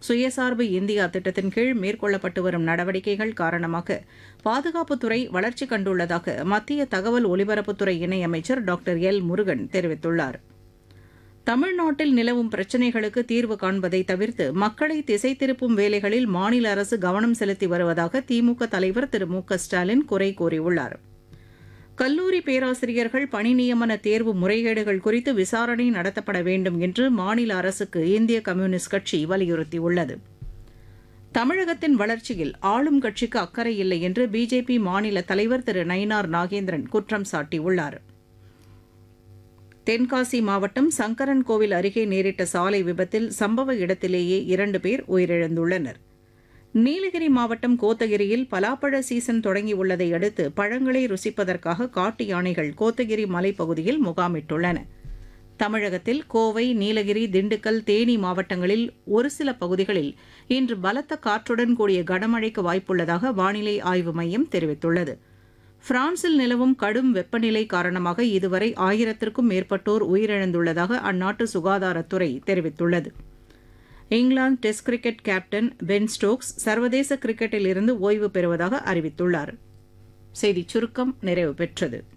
சுயசார்பு இந்தியா திட்டத்தின் கீழ் மேற்கொள்ளப்பட்டு வரும் நடவடிக்கைகள் காரணமாக பாதுகாப்புத்துறை வளர்ச்சி கண்டுள்ளதாக மத்திய தகவல் ஒலிபரப்புத்துறை இணையமைச்சர் டாக்டர் எல் முருகன் தெரிவித்துள்ளார் தமிழ்நாட்டில் நிலவும் பிரச்சினைகளுக்கு தீர்வு காண்பதை தவிர்த்து மக்களை திசை திருப்பும் வேலைகளில் மாநில அரசு கவனம் செலுத்தி வருவதாக திமுக தலைவர் திரு மு க ஸ்டாலின் குறை கூறியுள்ளார் கல்லூரி பேராசிரியர்கள் பணி நியமன தேர்வு முறைகேடுகள் குறித்து விசாரணை நடத்தப்பட வேண்டும் என்று மாநில அரசுக்கு இந்திய கம்யூனிஸ்ட் கட்சி வலியுறுத்தியுள்ளது தமிழகத்தின் வளர்ச்சியில் ஆளும் கட்சிக்கு அக்கறை இல்லை என்று பிஜேபி மாநில தலைவர் திரு நயினார் நாகேந்திரன் குற்றம் சாட்டியுள்ளார் தென்காசி மாவட்டம் சங்கரன் கோவில் அருகே நேரிட்ட சாலை விபத்தில் சம்பவ இடத்திலேயே இரண்டு பேர் உயிரிழந்துள்ளனர் நீலகிரி மாவட்டம் கோத்தகிரியில் பலாப்பழ சீசன் தொடங்கியுள்ளதை அடுத்து பழங்களை ருசிப்பதற்காக காட்டு யானைகள் கோத்தகிரி மலைப்பகுதியில் முகாமிட்டுள்ளன தமிழகத்தில் கோவை நீலகிரி திண்டுக்கல் தேனி மாவட்டங்களில் ஒரு சில பகுதிகளில் இன்று பலத்த காற்றுடன் கூடிய கனமழைக்கு வாய்ப்புள்ளதாக வானிலை ஆய்வு மையம் தெரிவித்துள்ளது பிரான்சில் நிலவும் கடும் வெப்பநிலை காரணமாக இதுவரை ஆயிரத்திற்கும் மேற்பட்டோர் உயிரிழந்துள்ளதாக அந்நாட்டு சுகாதாரத்துறை தெரிவித்துள்ளது England test cricket captain Ben Stokes சர்வதேச கிரிக்கெட்டில் இருந்து ஓய்வு பெறுவதாக அறிவித்துள்ளார் செய்திச் சுருக்கம் நிறைவு பெற்றது